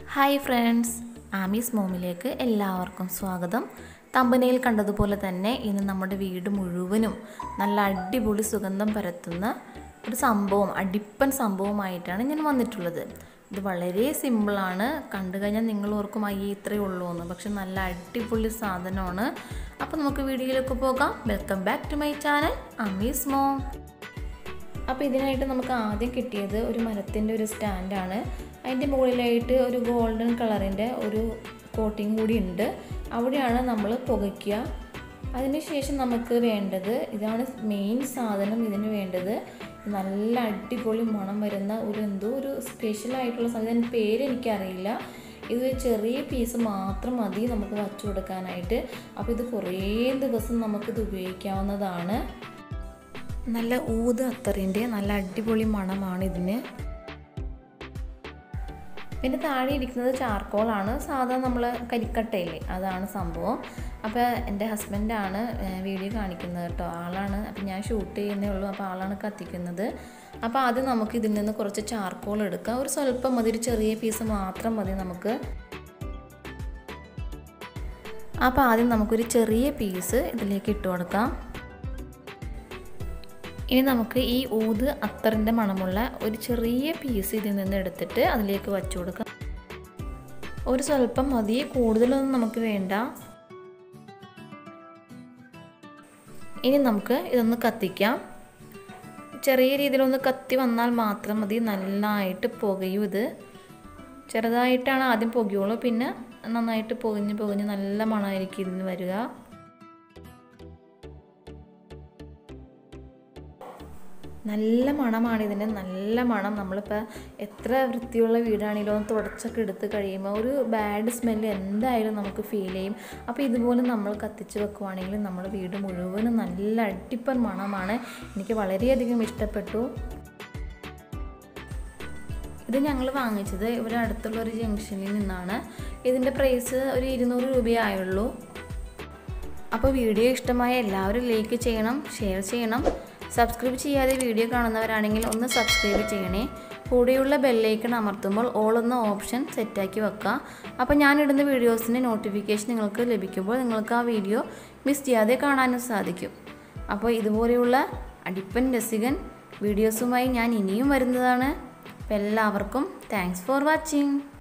hi friends Ami's മോമിലേക്ക് എല്ലാവർക്കും സ്വാഗതം തമ്പനയിൽ കണ്ടതുപോലെ തന്നെ ഇന്ന് നമ്മുടെ വീട് മുഴുവനും നല്ല അടിപൊളി സുഗന്ധം പരത്തുന്ന ഒരു സംഭവം അടിപ്പൻ സംഭവമായിട്ടാണ് ഞാൻ വന്നിട്ടുള്ളത് ഇത് വളരെ സിമ്പിളാണ് കണ്ടു കഴിഞ്ഞാൽ നിങ്ങൾ ഓർക്കും അയ്യേ ഇത്രയേ ഉള്ളൂ എന്ന് പക്ഷെ നല്ല അടിപൊളി സാധനമാണ് അപ്പോൾ നമുക്ക് വീഡിയോയിലേക്ക് പോകാം welcome back to my channel Ami's mom അപ്പോൾ ഇതിനായിട്ട് നമുക്ക് ആദ്യം കിട്ടിയത് ഒരു മരത്തിൻ്റെ ഒരു സ്റ്റാൻഡാണ് അതിൻ്റെ മുകളിലായിട്ട് ഒരു ഗോൾഡൻ കളറിൻ്റെ ഒരു കോട്ടിങ് കൂടി ഉണ്ട് അവിടെയാണ് നമ്മൾ പുകയ്ക്കുക അതിനുശേഷം നമുക്ക് വേണ്ടത് ഇതാണ് മെയിൻ സാധനം ഇതിന് വേണ്ടത് നല്ല അടിപൊളി മണം വരുന്ന ഒരു എന്തോ ഒരു സ്പെഷ്യൽ ആയിട്ടുള്ള സാധനം ഇതിൻ്റെ പേര് എനിക്കറിയില്ല ഇത് ഒരു ചെറിയ പീസ് മാത്രം മതി നമുക്ക് വച്ചു കൊടുക്കാനായിട്ട് അപ്പോൾ ഇത് കുറേ ദിവസം നമുക്കിത് ഉപയോഗിക്കാവുന്നതാണ് നല്ല ഊത് അത്തറിൻ്റെ നല്ല അടിപൊളി മണമാണ് ഇതിന് പിന്നെ താഴെ ഇരിക്കുന്നത് ചാർക്കോളാണ് സാധാരണ നമ്മൾ കരിക്കട്ടയില്ലേ അതാണ് സംഭവം അപ്പോൾ എൻ്റെ ഹസ്ബൻഡാണ് വീഡിയോ കാണിക്കുന്നത് കേട്ടോ ആളാണ് അപ്പം ഞാൻ ഷൂട്ട് ചെയ്യുന്നേ ഉള്ളൂ അപ്പോൾ ആളാണ് കത്തിക്കുന്നത് അപ്പോൾ ആദ്യം നമുക്ക് ഇതിൽ നിന്ന് കുറച്ച് ചാർക്കോൾ എടുക്കാം ഒരു സ്വല്പം മതി ഒരു ചെറിയ പീസ് മാത്രം മതി നമുക്ക് അപ്പോൾ ആദ്യം നമുക്കൊരു ചെറിയ പീസ് ഇതിലേക്ക് ഇട്ട് കൊടുക്കാം ഇനി നമുക്ക് ഈ ഊത് അത്തറിൻ്റെ മണമുള്ള ഒരു ചെറിയ പീസ് ഇതിൽ നിന്ന് എടുത്തിട്ട് അതിലേക്ക് വച്ചു കൊടുക്കാം ഒരു സ്വല്പം മതി കൂടുതലൊന്നും നമുക്ക് വേണ്ട ഇനി നമുക്ക് ഇതൊന്ന് കത്തിക്കാം ചെറിയ രീതിയിലൊന്ന് കത്തി വന്നാൽ മാത്രം മതി നന്നായിട്ട് പുകയും ഇത് ചെറുതായിട്ടാണ് ആദ്യം പുകയുള്ളൂ പിന്നെ നന്നായിട്ട് പുകഞ്ഞ് പുകഞ്ഞ് നല്ല മണമായിരിക്കും ഇതിന് വരിക നല്ല മണമാണ് ഇതിൻ്റെ നല്ല മണം നമ്മളിപ്പോൾ എത്ര വൃത്തിയുള്ള വീടാണെങ്കിലും ഒന്ന് തുടച്ചൊക്കെ എടുത്ത് കഴിയുമ്പോൾ ഒരു ബാഡ് സ്മെല്ല് എന്തായാലും നമുക്ക് ഫീൽ ചെയ്യും അപ്പോൾ ഇതുപോലെ നമ്മൾ കത്തിച്ച് വെക്കുവാണെങ്കിൽ നമ്മുടെ വീട് മുഴുവനും നല്ല അടിപ്പൻ മണമാണ് എനിക്ക് വളരെയധികം ഇഷ്ടപ്പെട്ടു ഇത് ഞങ്ങൾ വാങ്ങിച്ചത് ഇവിടെ അടുത്തുള്ള ഒരു ജംഗ്ഷനിൽ നിന്നാണ് ഇതിൻ്റെ പ്രൈസ് ഒരു ഇരുന്നൂറ് രൂപയേ ആയുള്ളൂ അപ്പോൾ വീഡിയോ ഇഷ്ടമായ എല്ലാവരും ലൈക്ക് ചെയ്യണം ഷെയർ ചെയ്യണം സബ്സ്ക്രൈബ് ചെയ്യാതെ വീഡിയോ കാണുന്നവരാണെങ്കിൽ ഒന്ന് സബ്സ്ക്രൈബ് ചെയ്യണേ കൂടെയുള്ള ബെല്ലൈക്കൺ അമർത്തുമ്പോൾ ഓൾ എന്ന ഓപ്ഷൻ സെറ്റാക്കി വെക്കുക അപ്പോൾ ഞാനിടുന്ന വീഡിയോസിൻ്റെ നോട്ടിഫിക്കേഷൻ നിങ്ങൾക്ക് ലഭിക്കുമ്പോൾ നിങ്ങൾക്ക് ആ വീഡിയോ മിസ് ചെയ്യാതെ കാണാനും സാധിക്കും അപ്പോൾ ഇതുപോലെയുള്ള അടിപ്പൻ രസികൻ വീഡിയോസുമായി ഞാൻ ഇനിയും വരുന്നതാണ് അപ്പോൾ എല്ലാവർക്കും താങ്ക്സ് ഫോർ വാച്ചിങ്